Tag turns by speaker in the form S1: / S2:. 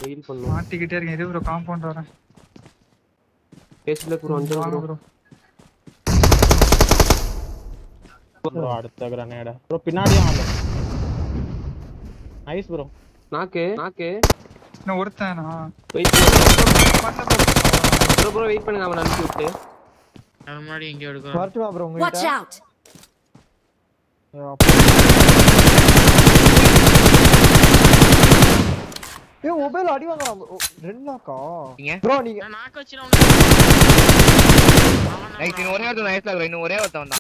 S1: வெயில் பண்ணும்
S2: மாட்டிக்கிட்டே இருக்கேன் இரு ப்ரோ காம்பவுண்ட் வரேன்
S1: பேசல ப்ரோ வந்து
S2: வாங்க
S1: ப்ரோ
S2: ப்ரோ
S3: ப்ரோ அடுத்த கிரனேட ப்ரோ பின்னாடி ஆளு நைஸ் ப்ரோ
S1: நாக்கு நாக்கு
S2: இன்னும் ஒருத்தனா
S1: வெயிட் ப்ரோ ப்ரோ வெயிட் பண்ணுங்க அவன் அனுப்பி விட்டு
S4: அது முன்னாடி எங்க எடுக்கிறோம்
S5: வரட்டுமா ப்ரோ
S6: Watch
S5: உங்ககிட்ட
S6: out!
S5: ஏய் மொபைல் அடி வாங்குறான் bro. ரெண்டு நாக்கா
S7: நீங்க?
S5: ப்ரோ நீங்க
S4: நான் நாக்க வச்சு
S7: நைஸ் இன்னும் ஒரே ஒருத்தன் நைஸ்ல இன்னும் ஒரே ஒருத்தன் தான்